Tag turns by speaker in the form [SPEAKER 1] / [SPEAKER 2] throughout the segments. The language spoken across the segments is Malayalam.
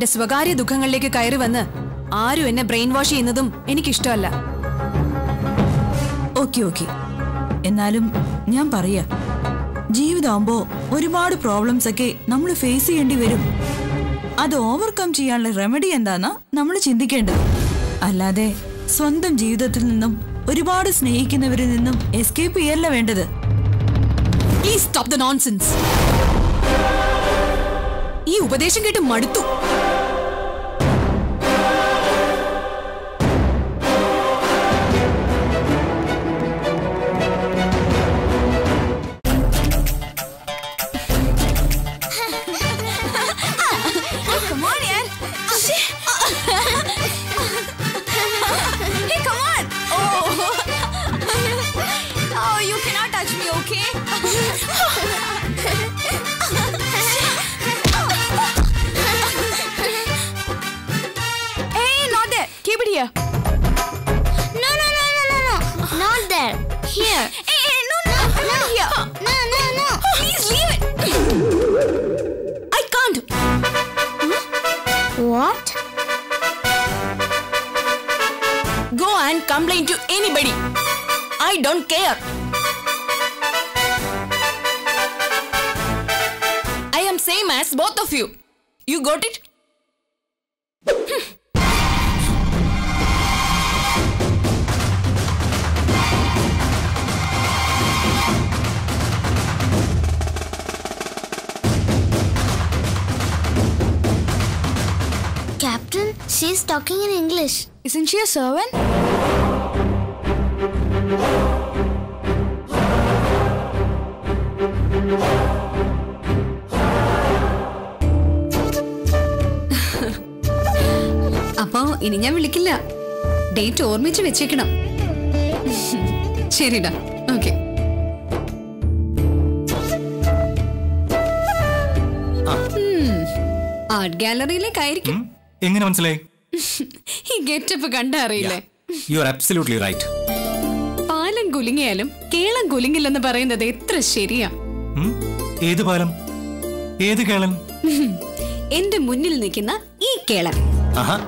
[SPEAKER 1] എന്റെ സ്വകാര്യ ദുഃഖങ്ങളിലേക്ക് കയറി വന്ന് ആരും എന്നെ ബ്രെയിൻ വാഷ് ചെയ്യുന്നതും എനിക്കിഷ്ടമല്ല
[SPEAKER 2] ഓക്കെ ഓക്കെ എന്നാലും ഞാൻ പറയാ ജീവിതമാകുമ്പോ ഒരുപാട് പ്രോബ്ലംസ് ഒക്കെ നമ്മൾ ഫേസ് ചെയ്യേണ്ടി വരും അത് ഓവർകം ചെയ്യാനുള്ള റെമഡി എന്താന്നാ നമ്മൾ ചിന്തിക്കേണ്ടത് അല്ലാതെ സ്വന്തം ജീവിതത്തിൽ നിന്നും ഒരുപാട് സ്നേഹിക്കുന്നവരിൽ നിന്നും എസ്കേപ്പ് ചെയ്യല്ല വേണ്ടത്
[SPEAKER 1] പ്ലീസ് സ്റ്റോപ്പ് ദ നോൺസെൻസ് ഈ ഉപദേശം കേട്ട് മടുത്തു
[SPEAKER 3] Come on, yaar. hey, come on. Oh. oh, you cannot touch me, okay? hey, not there. Keep it here.
[SPEAKER 4] No, no, no, no, no, no. Not there. Here.
[SPEAKER 3] Hey, hey, no, no, not here.
[SPEAKER 4] No, no, no.
[SPEAKER 3] Please leave it. I can't.
[SPEAKER 4] What?
[SPEAKER 3] Go and complain to anybody. I don't care. I am same as both of you. You got it?
[SPEAKER 4] Captain, she's talking in English.
[SPEAKER 3] Isn't she a servant?
[SPEAKER 5] അപ്പോ ഇനി ഞാൻ വിളിക്കില്ല ഡേറ്റ് ഓർമ്മിച്ച് വെച്ചേക്കണം ശരിടാ ഓക്കെ ആർട്ട് ഗാലറിയിലേക്കായിരിക്കും
[SPEAKER 6] ഉം, എങ്ങനെ മനസ്സിലായി
[SPEAKER 5] ഈ ഗെറ്റപ്പ് കണ്ടറിയില്ലേ
[SPEAKER 6] യു ആർ അബ്സല്യൂട്ട്ലി റൈറ്റ്
[SPEAKER 5] പാലം കുലുങ്ങിയാലും കേളം കുലുങ്ങില്ലെന്ന് പറയുന്നത് എത്ര ശരിയാ
[SPEAKER 6] ഏത് പാലം ഏത് കേളൻ
[SPEAKER 5] എന്റെ മുന്നിൽ നിൽക്കുന്ന ഈ കേളൻ
[SPEAKER 6] ആഹാ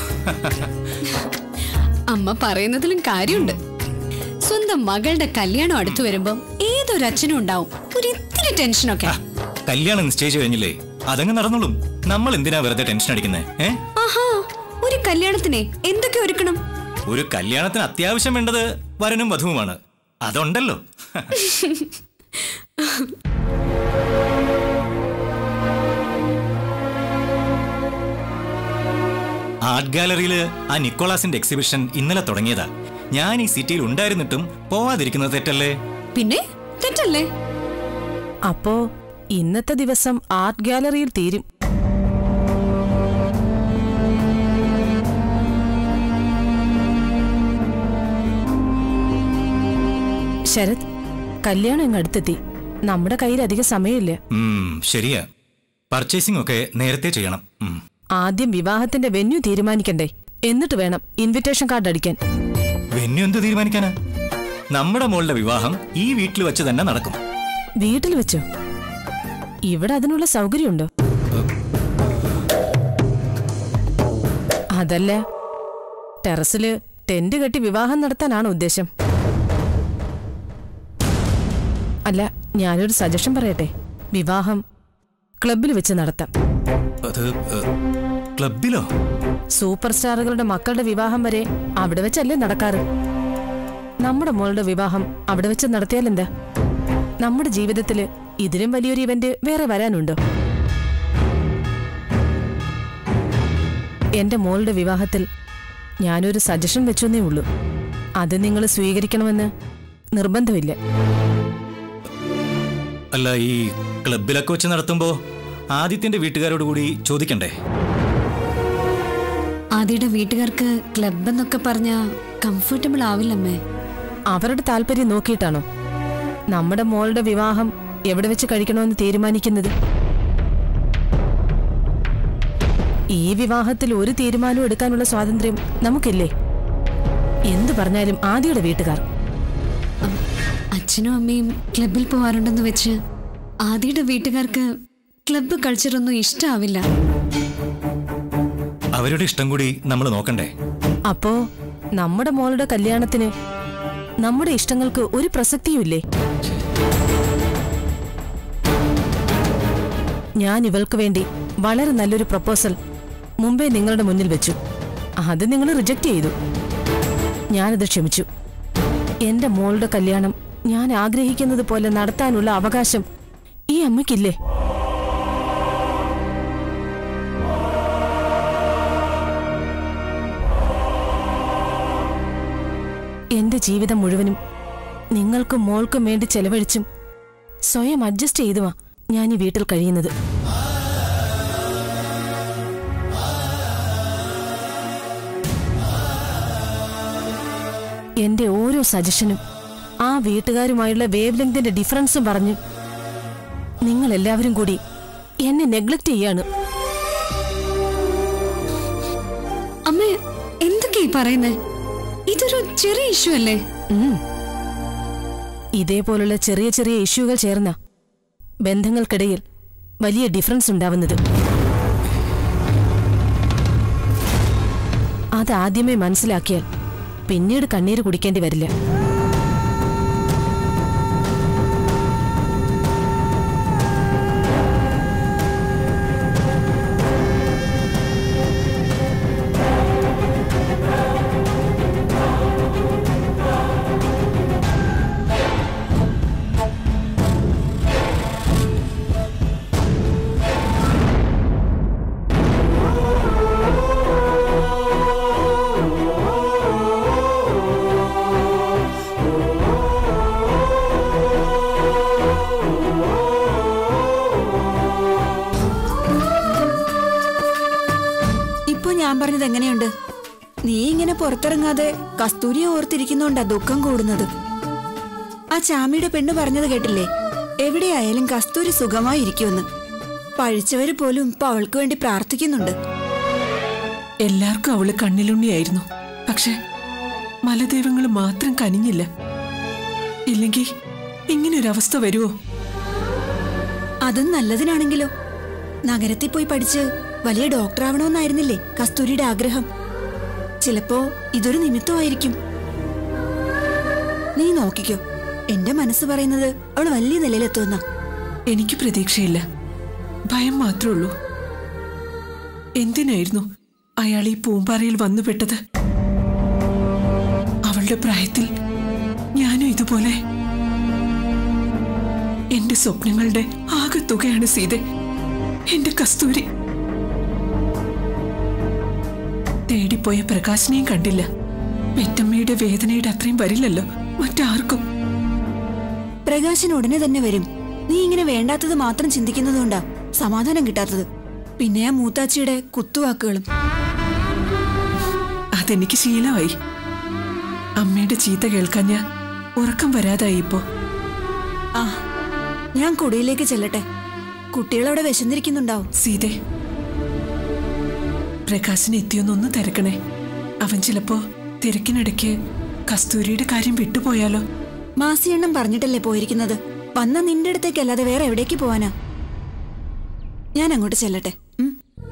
[SPEAKER 5] അമ്മ പറയുന്നതിലും കാര്യമുണ്ട് സ്വന്തം മകളുടെ കല്യാണം അടുത്തു വരുമ്പം ഏതൊരു അച്ഛനും ഉണ്ടാവും ഒരു ഇത്തിരി ടെൻഷനൊക്കെ
[SPEAKER 6] ആ, കല്യാണം നിശ്ചയിച്ചു കഴിഞ്ഞില്ലേ അതങ്ങ് നടന്നോളും നമ്മൾ എന്തിനാ വെറുതെ ടെൻഷൻ അടിക്കുന്നേ ഏ
[SPEAKER 5] ആഹാ ഒരു കല്യാണത്തിനെ എന്തൊക്കെ ഒരുക്കണം
[SPEAKER 6] ഒരു കല്യാണത്തിന് അത്യാവശ്യം വേണ്ടത് വരനും വധുവുമാണ് അതുണ്ടല്ലോ ആർട്ട് ഗാലറിയില് ആ നിക്കോളാസിന്റെ എക്സിബിഷൻ ഇന്നലെ തുടങ്ങിയതാ ഞാൻ ഈ സിറ്റിയിൽ ഉണ്ടായിരുന്നിട്ടും പോവാതിരിക്കുന്നത് തെറ്റല്ലേ
[SPEAKER 5] പിന്നെ തെറ്റല്ലേ
[SPEAKER 7] അപ്പോ ഇന്നത്തെ ദിവസം ആർട്ട് ഗാലറിയിൽ തീരും ശരത് കല്യാണം ഇങ്ങ് അടുത്തെത്തി നമ്മുടെ കയ്യിൽ അധിക സമയമില്ല
[SPEAKER 6] ഉം, ശരിയാ പർച്ചേസിംഗ് ഒക്കെ നേരത്തെ ചെയ്യണം ഉം.
[SPEAKER 7] ആദ്യം വിവാഹത്തിന്റെ വെന്യൂ തീരുമാനിക്കണ്ടേ എന്നിട്ട് വേണം ഇൻവിറ്റേഷൻ കാർഡ് അടിക്കാൻ
[SPEAKER 6] വെന്യു എന്ത് തീരുമാനിക്കാനാ നമ്മുടെ മോളുടെ വിവാഹം ഈ വീട്ടിൽ വെച്ച് തന്നെ നടക്കും
[SPEAKER 7] വീട്ടിൽ വെച്ചോ ഇവിടെ അതിനുള്ള സൗകര്യമുണ്ടോ അതല്ല ടെറസില് ടെന്റ് കെട്ടി വിവാഹം നടത്താനാണ് ഉദ്ദേശം അല്ല ഞാനൊരു സജഷൻ പറയട്ടെ വിവാഹം ക്ലബിൽ വെച്ച് നടത്താം
[SPEAKER 6] അത് ഏ, ക്ലബിലോ
[SPEAKER 7] സൂപ്പർ സ്റ്റാറുകളുടെ മക്കളുടെ വിവാഹം വരെ അവിടെ വെച്ചല്ലേ നടക്കാറ് നമ്മുടെ മോളുടെ വിവാഹം അവിടെ വെച്ച് നടത്തിയാൽ എന്താ നമ്മുടെ ജീവിതത്തില് ഇതിലും വലിയൊരു ഇവന്റ് വേറെ വരാനുണ്ടോ എന്റെ മോളുടെ വിവാഹത്തിൽ ഞാനൊരു സജഷൻ വെച്ചെന്നേ ഉള്ളൂ അത് നിങ്ങൾ സ്വീകരിക്കണമെന്ന് നിർബന്ധമില്ല
[SPEAKER 6] അല്ല ഈ ക്ലബിലൊക്കെ വെച്ച് നടത്തുമ്പോ ആദിത്യന്റെ വീട്ടുകാരോട് കൂടി ചോദിക്കണ്ടേ
[SPEAKER 5] ആദിയുടെ വീട്ടുകാർക്ക് ക്ലബ് എന്നൊക്കെ പറഞ്ഞ കംഫർട്ടബിൾ ആവില്ലമ്മേ
[SPEAKER 7] അവരുടെ താല്പര്യം നോക്കിയിട്ടാണോ നമ്മുടെ മോളുടെ വിവാഹം എവിടെ വെച്ച് കഴിക്കണമെന്ന് തീരുമാനിക്കുന്നത് ഈ വിവാഹത്തിൽ ഒരു തീരുമാനവും എടുക്കാനുള്ള സ്വാതന്ത്ര്യം നമുക്കില്ലേ എന്തു പറഞ്ഞാലും ആദിയുടെ വീട്ടുകാർ
[SPEAKER 5] അച്ഛനും അമ്മയും ക്ലബിൽ പോവാറുണ്ടെന്ന് വെച്ച് ആദിയുടെ വീട്ടുകാർക്ക് ക്ലബ്ബ് കൾച്ചറൊന്നും ഇഷ്ടാവില്ല
[SPEAKER 6] അവരുടെ ഇഷ്ടം കൂടി നമ്മൾ നോക്കണ്ടേ
[SPEAKER 7] അപ്പോ നമ്മുടെ മോളുടെ കല്യാണത്തിന് നമ്മുടെ ഇഷ്ടങ്ങൾക്ക് ഒരു പ്രസക്തിയുമില്ലേ ഞാൻ ഇവൾക്ക് വേണ്ടി വളരെ നല്ലൊരു പ്രപ്പോസൽ മുമ്പേ നിങ്ങളുടെ മുന്നിൽ വെച്ചു അത് നിങ്ങൾ റിജക്റ്റ് ചെയ്തു ഞാനത് ക്ഷമിച്ചു എന്റെ മോളുടെ കല്യാണം ഞാൻ ആഗ്രഹിക്കുന്നത് പോലെ നടത്താനുള്ള അവകാശം ഈ അമ്മയ്ക്കില്ലേ എന്റെ ജീവിതം മുഴുവനും നിങ്ങൾക്കും മോൾക്കും വേണ്ടി ചെലവഴിച്ചും സ്വയം അഡ്ജസ്റ്റ് ചെയ്തുവാ ഞാൻ ഈ വീട്ടിൽ കഴിയുന്നത് എന്റെ ഓരോ സജഷനും ആ വീട്ടുകാരുമായുള്ള വേവ് ലെങ്തിന്റെ ഡിഫറൻസും പറഞ്ഞ് നിങ്ങൾ എല്ലാവരും കൂടി എന്നെ നെഗ്ലക്ട് ചെയ്യാണ്
[SPEAKER 5] അമ്മ എന്തൊക്കെയാ ഈ പറയുന്നേ ഇതൊരു ചെറിയ ഇഷ്യൂ അല്ലേ
[SPEAKER 7] ഉം. ഇതേപോലുള്ള ചെറിയ ചെറിയ ഇഷ്യൂകൾ ചേർന്ന ബന്ധങ്ങൾക്കിടയിൽ വലിയ ഡിഫറൻസ് ഉണ്ടാവുന്നത് അതാദ്യമേ മനസ്സിലാക്കിയാൽ പിന്നീട് കണ്ണീര് കുടിക്കേണ്ടി വരില്ല
[SPEAKER 3] ഇപ്പൊ ഞാൻ പറഞ്ഞത് എങ്ങനെയുണ്ട് നീ ഇങ്ങനെ പുറത്തിറങ്ങാതെ കസ്തൂരിയെ ഓർത്തിരിക്കുന്നോണ്ടാ ദുഃഖം കൂടുന്നത് ആ ചാമിയുടെ പെണ്ണ് പറഞ്ഞത് കേട്ടില്ലേ എവിടെയായാലും കസ്തൂരി സുഖമായിരിക്കുമെന്ന് പഴിച്ചവര് പോലും ഇപ്പൊ അവൾക്ക് വേണ്ടി പ്രാർത്ഥിക്കുന്നുണ്ട്
[SPEAKER 8] എല്ലാവർക്കും അവള് കണ്ണിലുണ്ണിയായിരുന്നു പക്ഷെ മലദൈവങ്ങൾ മാത്രം കനിഞ്ഞില്ല ഇല്ലെങ്കിൽ ഇങ്ങനൊരവസ്ഥ വരുമോ
[SPEAKER 3] അതും നല്ലതിനാണെങ്കിലോ നഗരത്തിൽ പോയി പഠിച്ച് വലിയ ഡോക്ടർ ആവണമെന്നായിരുന്നില്ലേ കസ്തൂരിയുടെ ആഗ്രഹം ചിലപ്പോ ഇതൊരു നിമിത്തമായിരിക്കും നീ നോക്കിക്കോ എന്റെ മനസ്സ് പറയുന്നത് അവൾ വലിയ നിലയിലെത്തുമെന്ന
[SPEAKER 8] എനിക്ക് പ്രതീക്ഷയില്ല ഭയം മാത്രമേ ഉള്ളൂ എന്തിനായിരുന്നു അയാൾ ഈ പൂമ്പാറയിൽ വന്നുപെട്ടത് അവളുടെ പ്രായത്തിൽ ഞാനും ഇതുപോലെ എന്റെ സ്വപ്നങ്ങളുടെ ആകെ തുകയാണ് സീത എന്റെ കസ്തൂരി തേടിപ്പോയ പ്രകാശനെയും കണ്ടില്ല പെറ്റമ്മയുടെ വേദനയുടെ അത്രയും വരില്ലല്ലോ മറ്റാർക്കും
[SPEAKER 3] പ്രകാശൻ ഉടനെ തന്നെ വരും നീ ഇങ്ങനെ വേണ്ടാത്തത് മാത്രം ചിന്തിക്കുന്നതുകൊണ്ടാ സമാധാനം കിട്ടാത്തത് പിന്നെ ആ മൂത്താച്ചിയുടെ കുത്തുവാക്കുകളും
[SPEAKER 8] അതെനിക്ക് ശീലമായി അമ്മയുടെ ചീത്ത കേൾക്കാൻ ഞാൻ ഉറക്കം വരാതായി ഇപ്പോ
[SPEAKER 3] ആ ഞാൻ കുടിയിലേക്ക് ചെല്ലട്ടെ കുട്ടികളവിടെ വിശന്നിരിക്കുന്നുണ്ടാവും
[SPEAKER 8] സീതേ പ്രകാശിന് എത്തിയൊന്നൊന്ന് തിരക്കണേ അവൻ ചിലപ്പോ തിരക്കിനിടയ്ക്ക് കസ്തൂരിയുടെ കാര്യം വിട്ടുപോയാലോ
[SPEAKER 3] മാസിയണ്ണം പറഞ്ഞിട്ടല്ലേ പോയിരിക്കുന്നത് വന്ന നിന്റെ അടുത്തേക്കല്ലാതെ വേറെ എവിടേക്ക് പോവാനാ ഞാൻ അങ്ങോട്ട് ചെല്ലട്ടെ ഉം.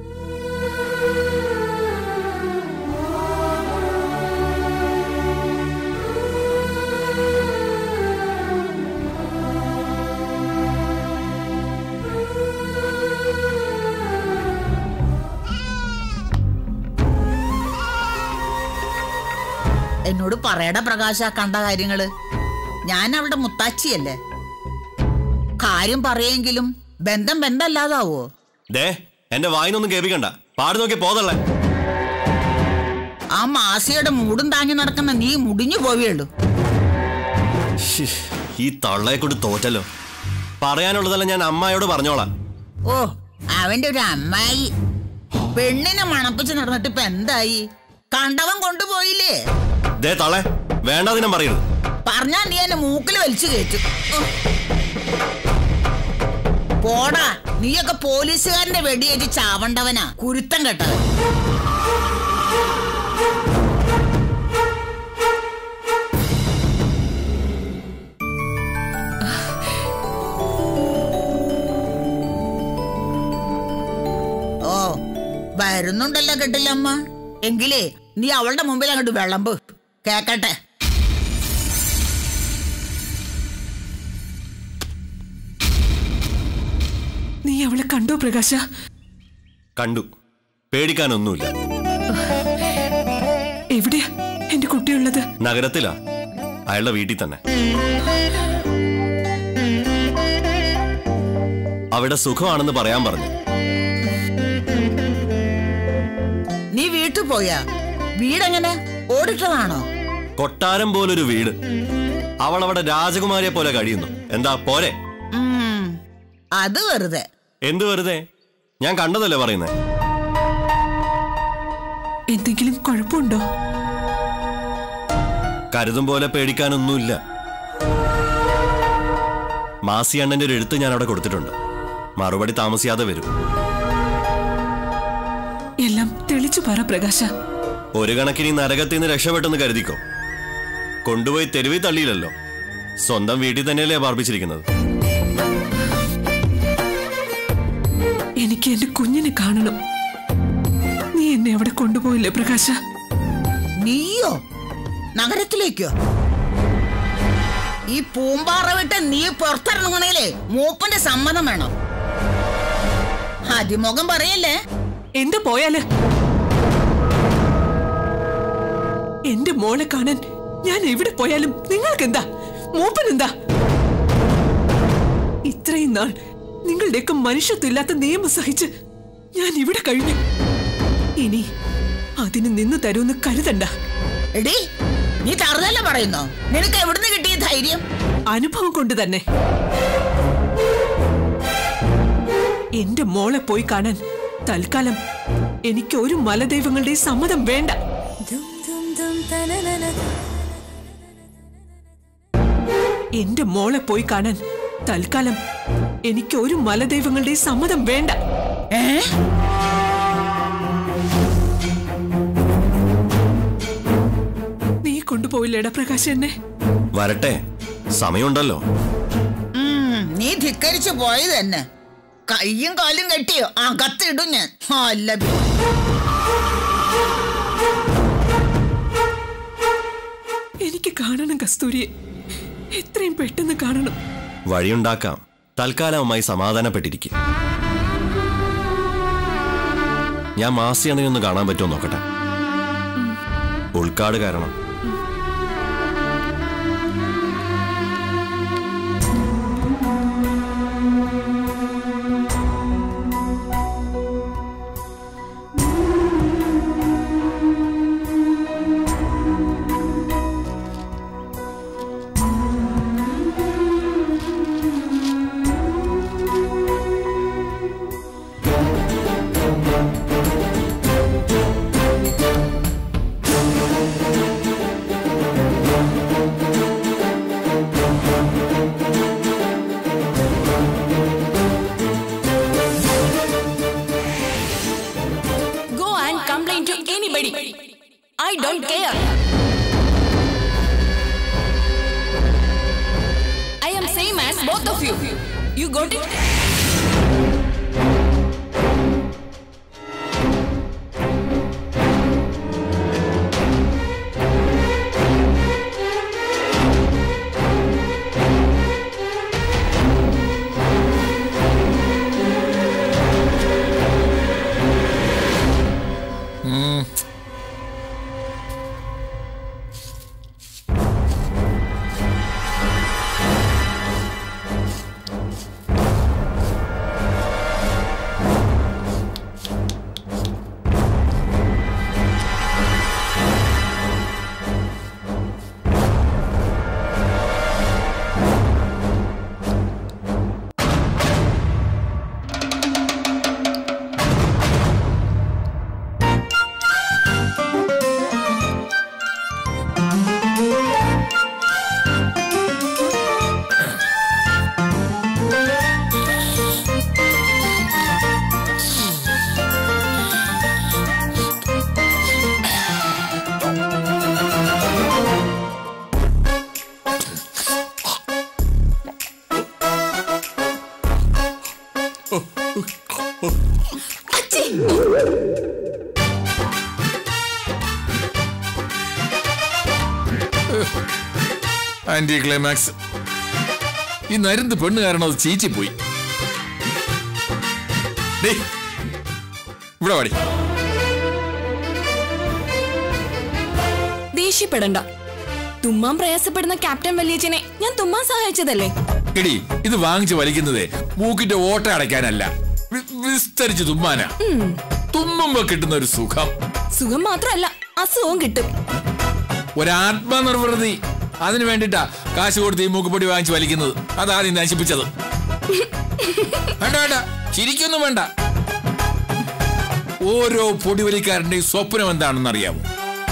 [SPEAKER 9] എന്നോട് പറയട പ്രകാശ കണ്ട കാര്യങ്ങള് ഞാൻ അവളുടെ മുത്താച്ചിയല്ലേ കാര്യം പറയെങ്കിലും ബന്ധം ബന്ധമല്ലാതാവോ
[SPEAKER 10] ദേ എന്റെ വായിനൊന്നും കേൾപ്പിക്കണ്ട പാടി നോക്കി പോതല്ലേ
[SPEAKER 9] ആ മാസിയുടെ മൂടും താങ്ങി നടക്കുന്ന നീ മുടിഞ്ഞു പോവുകയുള്ളൂ
[SPEAKER 10] ഈ തള്ളയെ കൊണ്ട് തോറ്റല്ലോ പറയാനുള്ളതല്ല ഞാൻ അമ്മായോട് പറഞ്ഞോളാം
[SPEAKER 9] ഓ അവന്റെ ഒരു അമ്മായി പെണ്ണിനെ മണപ്പിച്ച് നടന്നിട്ട് ഇപ്പൊ എന്തായി കണ്ടവൻ കൊണ്ടുപോയില്ലേ
[SPEAKER 10] ദേ തള്ളെ വേണ്ടാതിനം പറയരുത്
[SPEAKER 9] പറഞ്ഞാ നീ എന്നെ മൂക്കിൽ വലിച്ചു കയറ്റും ഓ. പോടാ നീയൊക്കെ പോലീസുകാരന്റെ വെടിയേറ്റ് ചാവണ്ടവനാ കുരുത്തം കേട്ടവൻ ഓ വരുന്നുണ്ടല്ലോ കെട്ടില്ലമ്മ എങ്കിലേ നീ അവളുടെ മുമ്പിൽ അങ്ങോട്ട് വിളമ്പ് കേക്കട്ടെ
[SPEAKER 8] നീ അവളെ കണ്ടോ പ്രകാശ
[SPEAKER 10] കണ്ടു പേടിക്കാനൊന്നുമില്ല
[SPEAKER 8] എവിടെയാ എന്റെ കുട്ടിയുള്ളത്
[SPEAKER 10] നഗരത്തിലാ അയാളുടെ വീട്ടിൽ തന്നെ അവിടെ സുഖമാണെന്ന് പറയാൻ പറഞ്ഞു
[SPEAKER 9] നീ വീട്ടിൽ പോയാ വീടെങ്ങനെ ഓടിട്ടതാണോ
[SPEAKER 10] കൊട്ടാരം പോലൊരു വീട് അവൾ അവിടെ രാജകുമാരിയെ പോലെ കഴിയുന്നു എന്താ പോരെ
[SPEAKER 9] ഉം, അത് വെറുതെ
[SPEAKER 10] എന്ത് വെറുതെ ഞാൻ കണ്ടതല്ലേ പറയുന്നേ
[SPEAKER 8] എന്തെങ്കിലും കുഴപ്പമുണ്ടോ
[SPEAKER 10] കരുതും പോലെ പേടിക്കാനൊന്നുമില്ല മാസി അണ്ണന്റെ ഒരു എഴുത്ത് ഞാൻ അവിടെ കൊടുത്തിട്ടുണ്ട് മറുപടി താമസിയാതെ വരും
[SPEAKER 8] എല്ലാം തെളിച്ചു പറ പ്രകാശ
[SPEAKER 10] ഒരു കണക്കിന് ഈ നരകത്തിൽ നിന്ന് രക്ഷപ്പെട്ടെന്ന് കരുതിക്കോ കൊണ്ടുപോയി തെരുവിൽ തള്ളിയില്ലല്ലോ സ്വന്തം വീട്ടിൽ തന്നെയല്ലേ പാർപ്പിച്ചിരിക്കുന്നത്
[SPEAKER 8] എനിക്ക് എന്റെ കുഞ്ഞിനെ കാണണം നീ എന്നെ അവിടെ കൊണ്ടുപോയില്ലേ പ്രകാശ
[SPEAKER 9] നീയോ നഗരത്തിലേക്കോ ഈ പൂമ്പാറ വിട്ട് നീ പുറത്തിറങ്ങണേലേ മൂപ്പന്റെ സമ്മതം വേണം അതിമുഖം പറയല്ലേ
[SPEAKER 8] എന്താ പോയാല് എന്റെ മോളെ കാണാൻ ഞാൻ എവിടെ പോയാലും നിങ്ങൾക്ക് എന്താ മൂപ്പൻ എന്താ ഇത്രയും നാൾ നിങ്ങളുടെയൊക്കെ മനുഷ്യത്വമില്ലാത്ത നിയമം സഹിച്ച് ഞാൻ ഇവിടെ കഴിഞ്ഞു ഇനി അതിന് നിന്ന് തരുമെന്ന് കരുതണ്ട
[SPEAKER 9] എടി നീ തറുതല്ല പറയുന്നോ നിനക്ക് എവിടുന്ന് കിട്ടിയ ധൈര്യം
[SPEAKER 8] അനുഭവം കൊണ്ട് തന്നെ എന്റെ മോളെ പോയി കാണാൻ തൽക്കാലം എനിക്ക് ഒരു മലദൈവങ്ങളുടെയും സമ്മതം വേണ്ട എന്റെ മോളെ പോയി കാണാൻ തൽക്കാലം എനിക്ക് ഒരു മലദൈവങ്ങളുടെയും സമ്മതം വേണ്ട
[SPEAKER 9] ഏ
[SPEAKER 8] നീ കൊണ്ടുപോയില്ലേടാ പ്രകാശ് എന്നെ
[SPEAKER 10] വരട്ടെ സമയമുണ്ടല്ലോ
[SPEAKER 9] ഉം, നീ ധിക്കരിച്ചു പോയത് തന്നെ കയ്യും കാലും കെട്ടിയോ അകത്തിടും ഞാൻ അല്ല പിന്നെ.
[SPEAKER 8] എനിക്ക് കാണണം കസ്തൂരിയെ എത്രയും പെട്ടെന്ന് കാണണം
[SPEAKER 10] വഴിയുണ്ടാക്കാം തൽക്കാലമായി സമാധാനപ്പെട്ടിരിക്കും ഞാൻ മാസിയാണെങ്കിൽ ഒന്ന് കാണാൻ പറ്റുമോ നോക്കട്ടെ ഉൾക്കാട് കാരണം
[SPEAKER 2] Go and complain to anybody. I don't care. I am same as both of you. You got it?
[SPEAKER 11] Anti climax ഈ നരുന്ന് പെണ്ണ് കാരണം അത് ചീച്ചിപ്പോയി ഡേയ്, ഇവിടെ വാടി
[SPEAKER 12] ദേഷ്യപ്പെടണ്ട തുമ്മാൻ പ്രയാസപ്പെടുന്ന ക്യാപ്റ്റൻ വല്യച്ചനെ ഞാൻ തുമ്മാൻ സഹായിച്ചതല്ലേ
[SPEAKER 11] എടി ഇത് വാങ്ങിച്ച് വലിക്കുന്നതേ മൂക്കിന്റെ ഓട്ട അടയ്ക്കാനല്ല വി- വിസ്തരിച്ച് തുമ്മാനാ തുമ്മുമ്പോ കിട്ടുന്ന ഒരു സുഖം
[SPEAKER 12] സുഖം മാത്രമല്ല അസുഖവും കിട്ടും
[SPEAKER 11] ഒരാത്മനിർവൃതി അതിനു വേണ്ടിട്ടാ കാശ് കൊടുത്ത് ഈ മൂക്കുപൊടി വാങ്ങിച്ച് വലിക്കുന്നത് അതാ നീ നശിപ്പിച്ചത് വേണ്ട വേണ്ട ചിരിക്കൊന്നും വേണ്ട ഓരോ പൊടിവലിക്കാരന്റെയും സ്വപ്നം എന്താണെന്ന് അറിയാമോ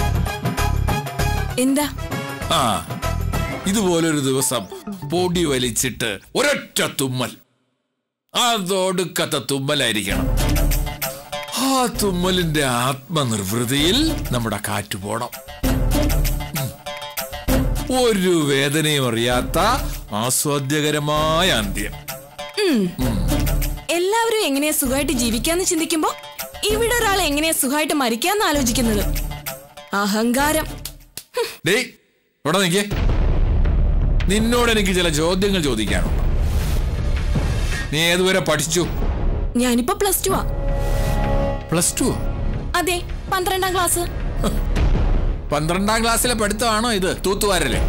[SPEAKER 12] എന്താ
[SPEAKER 11] ആ ഇതുപോലൊരു ദിവസം പൊടി വലിച്ചിട്ട് ഒരൊറ്റ തുമ്മൽ അതൊടുക്കത്തെ തുമ്മലായിരിക്കണം ആ തുമ്മലിന്റെ ആത്മനിർവൃതിയിൽ നമ്മുടെ കാറ്റ് പോണം ഉം. ഒരു വേദനയും അറിയാത്ത ആസ്വാദ്യകരമായ അന്ത്യം
[SPEAKER 12] ഉം. എല്ലാവരും എങ്ങനെയാ സുഖമായിട്ട് ജീവിക്കാന്ന് ചിന്തിക്കുമ്പോ ഇവിടെ ഒരാൾ എങ്ങനെയാ സുഖമായിട്ട് മരിക്കാന്ന് ആലോചിക്കുന്നത് അഹങ്കാരം
[SPEAKER 11] ഡേയ് ഇവിടെ നിൽക്കേ നിന്നോട് എനിക്ക് ചില ചോദ്യങ്ങൾ ചോദിക്കാനുണ്ട് നീ ഏതുവരെ പഠിച്ചു
[SPEAKER 12] ഞാനിപ്പോ പ്ലസ് ടു ആ
[SPEAKER 11] പ്ലസ് ടു
[SPEAKER 12] അതെ പന്ത്രണ്ടാം ക്ലാസ്
[SPEAKER 11] പന്ത്രണ്ടാം ക്ലാസ്സിലെ പഠിത്തമാണോ ഇത് തൂത്തുവാരല്ലേ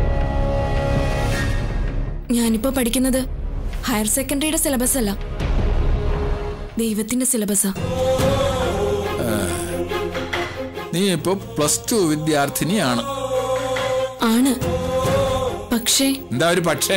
[SPEAKER 12] ഞാനിപ്പോ പഠിക്കുന്നത് ഹയർ സെക്കൻഡറിയുടെ സിലബസ് അല്ല ദൈവത്തിന്റെ സിലബസാ
[SPEAKER 11] നീ ഇപ്പൊ പ്ലസ് ടു വിദ്യാർത്ഥിനിയാണ്
[SPEAKER 12] ആണ് പക്ഷേ
[SPEAKER 11] എന്താ ഒരു പക്ഷേ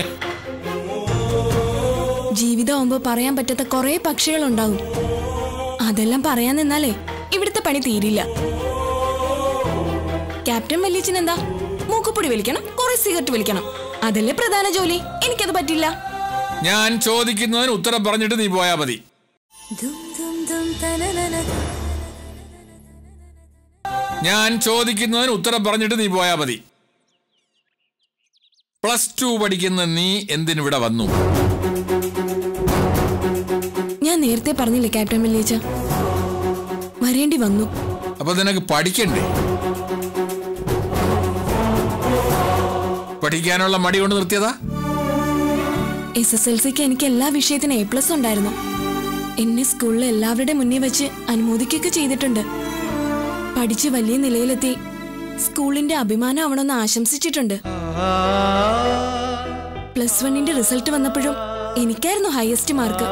[SPEAKER 12] ജീവിതമാകുമ്പോ പറയാൻ പറ്റാത്ത കുറെ പക്ഷികൾ ഉണ്ടാവും അതെല്ലാം പറയാൻ നിന്നാലേ ഇവിടുത്തെ പണി തീരില്ല ക്യാപ്റ്റൻ വല്യച്ചൻ എന്താ മൂക്കുപ്പൊടി വലിക്കണം കുറെ സിഗരറ്റ് വലിക്കണം അതല്ലേ പ്രധാന ജോലി എനിക്കത് പറ്റില്ല
[SPEAKER 11] ഞാൻ ചോദിക്കുന്നതിന് ഉത്തരം പറഞ്ഞിട്ട് നീ പോയാ മതി ഞാൻ ചോദിക്കുന്നതിന് ഉത്തരം പറഞ്ഞിട്ട് നീ പോയാ മതി പ്ലസ് ടു പഠിക്കുന്ന നീ എന്തിനിവിടെ വന്നു
[SPEAKER 12] ഞാൻ നേരത്തെ പറഞ്ഞില്ലേ ക്യാപ്റ്റൻ വല്യച്ച വരേണ്ടി വന്നു
[SPEAKER 11] അപ്പൊ നിനക്ക് പഠിക്കണ്ടേ പഠിക്കാനുള്ള മടി കൊണ്ട് നിർത്തിയതാ
[SPEAKER 12] എസ് എസ് എൽ സിക്ക് എനിക്ക് എല്ലാ വിഷയത്തിനും എ പ്ലസ് ഉണ്ടായിരുന്നു എന്നെ സ്കൂളിൽ എല്ലാവരുടെ മുന്നിൽ വെച്ച് അനുമോദിക്കുകയൊക്കെ ചെയ്തിട്ടുണ്ട് പഠിച്ച് വലിയ നിലയിലെത്തി സ്കൂളിന്റെ അഭിമാനം ആവണമെന്ന് ആശംസിച്ചിട്ടുണ്ട് പ്ലസ് വണ്ണിന്റെ റിസൾട്ട് വന്നപ്പോഴും എനിക്കായിരുന്നു ഹയസ്റ്റ് മാർക്ക്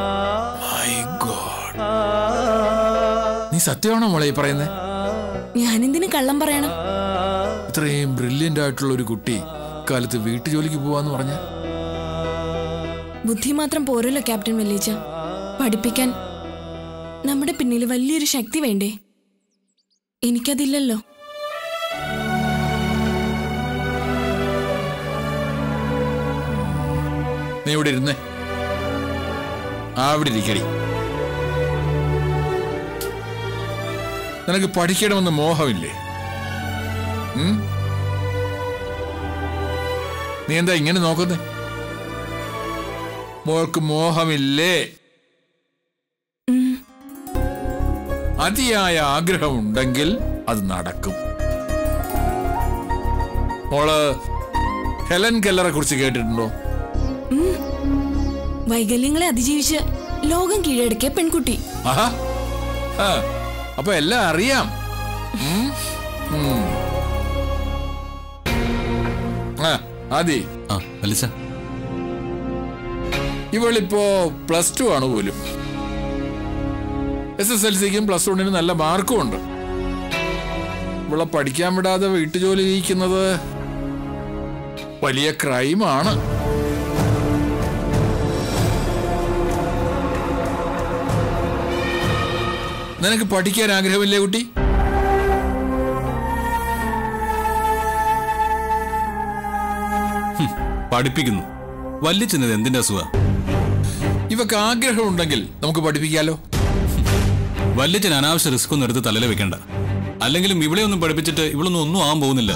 [SPEAKER 11] നീ സത്യമാണോ മോളെ ഈ പറയുന്നത്
[SPEAKER 12] ഞാനെന്തിനു കള്ളം പറയണം
[SPEAKER 11] ഇത്രയും ബ്രില്യൻ്റ് ആയിട്ടുള്ള ഒരു കുട്ടി കാലത്ത് വീട്ടു ജോലിക്ക് പോവാന്ന് പറഞ്ഞ
[SPEAKER 12] ബുദ്ധി മാത്രം പോരല്ലോ ക്യാപ്റ്റൻ വല്ലേച്ച പഠിപ്പിക്കാൻ നമ്മുടെ പിന്നിൽ വലിയൊരു ശക്തി വേണ്ടേ എനിക്കതില്ലല്ലോ
[SPEAKER 11] നീ ഇവിടെ ഇരുന്നേ അവിടെ ഇരിക്കടി നിനക്ക് പഠിക്കണമെന്ന് മോഹമില്ലേ ഉം? നീ എന്താ ഇങ്ങനെ നോക്കുന്നേ മോൾക്ക് മോഹമില്ലേ അതിയായ ആഗ്രഹമുണ്ടെങ്കിൽ അത് നടക്കും മോള് ഹെലൻ കെല്ലറെ കുറിച്ച് കേട്ടിട്ടുണ്ടോ
[SPEAKER 12] വൈകല്യങ്ങളെ അതിജീവിച്ച് ലോകം കീഴടക്കിയ പെൺകുട്ടി
[SPEAKER 11] ആഹാ ആ, അപ്പൊ എല്ലാം അറിയാം ഉം? ഉം. ആ ആദി
[SPEAKER 13] ആ അലിച്ച
[SPEAKER 11] ഇവളിപ്പോ പ്ലസ് ടു ആണ് പോലും എസ് എസ് എൽ സിക്കും പ്ലസ് വണ്ണിന് നല്ല മാർക്കും ഉണ്ട് ഇവളെ പഠിക്കാൻ വിടാതെ വീട്ടുജോലി ചെയ്യിക്കുന്നത് വലിയ ക്രൈമാണ് നിനക്ക് പഠിക്കാൻ ആഗ്രഹമില്ലേ കുട്ടി
[SPEAKER 13] പഠിപ്പിക്കുന്നു വല്ലിച്ചെന്നത് എന്തിന്റെ അസുഖ
[SPEAKER 11] ഇവക്ക് ആഗ്രഹമുണ്ടെങ്കിൽ നമുക്ക് പഠിപ്പിക്കാലോ
[SPEAKER 13] വല്ലിച്ചൻ അനാവശ്യ റിസ്ക് ഒന്നും എടുത്ത് തലയിൽ വെക്കണ്ട അല്ലെങ്കിലും ഇവിടെ ഒന്നും പഠിപ്പിച്ചിട്ട് ഇവളൊന്നും ഒന്നും ആവാൻ പോകുന്നില്ല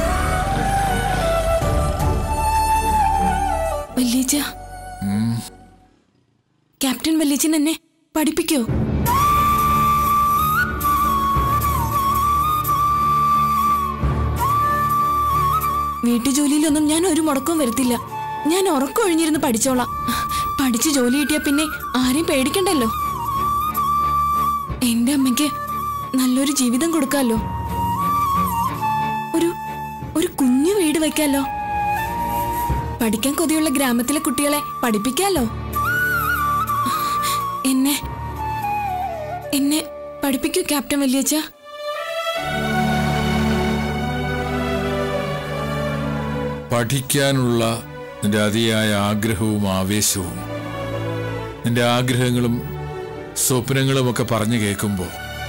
[SPEAKER 12] വല്യേച്ച ക്യാപ്റ്റൻ വല്യച്ചൻ എന്നെ പഠിപ്പിക്കോ വീട്ടുജോലിയിലൊന്നും ഞാൻ ഒരു മുടക്കവും വരുത്തില്ല ഞാൻ ഉറക്കം ഒഴിഞ്ഞിരുന്ന് പഠിച്ചോളാം പഠിച്ച് ജോലി കിട്ടിയ പിന്നെ ആരെയും പേടിക്കണ്ടല്ലോ എന്റെ അമ്മയ്ക്ക് നല്ലൊരു ജീവിതം കൊടുക്കാലോ ഒരു ഒരു കുഞ്ഞു വീട് വെക്കാലോ പഠിക്കാൻ കൊതിയുള്ള ഗ്രാമത്തിലെ കുട്ടികളെ പഠിപ്പിക്കാലോ എന്നെ എന്നെ പഠിപ്പിക്കൂ ക്യാപ്റ്റൻ വല്യച്ഛ
[SPEAKER 11] പഠിക്കാനുള്ള നിന്റെ അതിയായ ആഗ്രഹവും ആവേശവും നിന്റെ ആഗ്രഹങ്ങളും സ്വപ്നങ്ങളും ഒക്കെ പറഞ്ഞു കേൾക്കുമ്പോൾ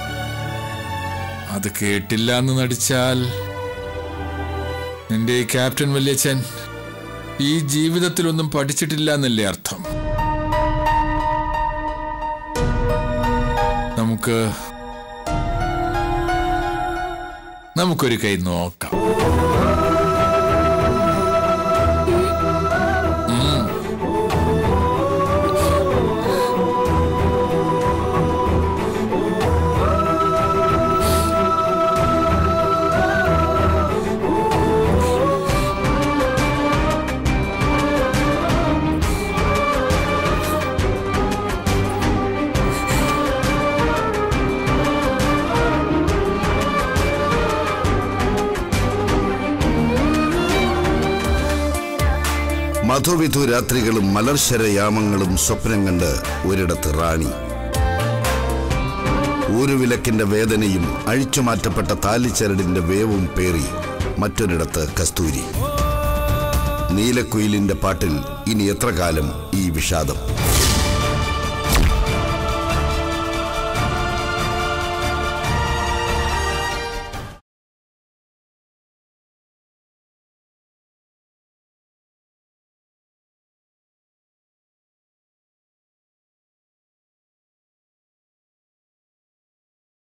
[SPEAKER 11] അത് കേട്ടില്ല എന്ന് നടിച്ചാൽ നിന്റെ ഈ ക്യാപ്റ്റൻ വല്യച്ഛൻ ഈ ജീവിതത്തിലൊന്നും പഠിച്ചിട്ടില്ല എന്നല്ലേ അർത്ഥം നമുക്ക് നമുക്കൊരു കൈ നോക്കാം
[SPEAKER 14] മധുവിധു രാത്രികളും മലർശരയാമങ്ങളും സ്വപ്നം കണ്ട് ഒരിടത്ത് റാണി ഊരുവിലക്കിന്റെ വേദനയും അഴിച്ചുമാറ്റപ്പെട്ട താലിച്ചരടിന്റെ വേവും പേറി മറ്റൊരിടത്ത് കസ്തൂരി നീലക്കുയിലിന്റെ പാട്ടിൽ ഇനി എത്ര കാലം ഈ വിഷാദം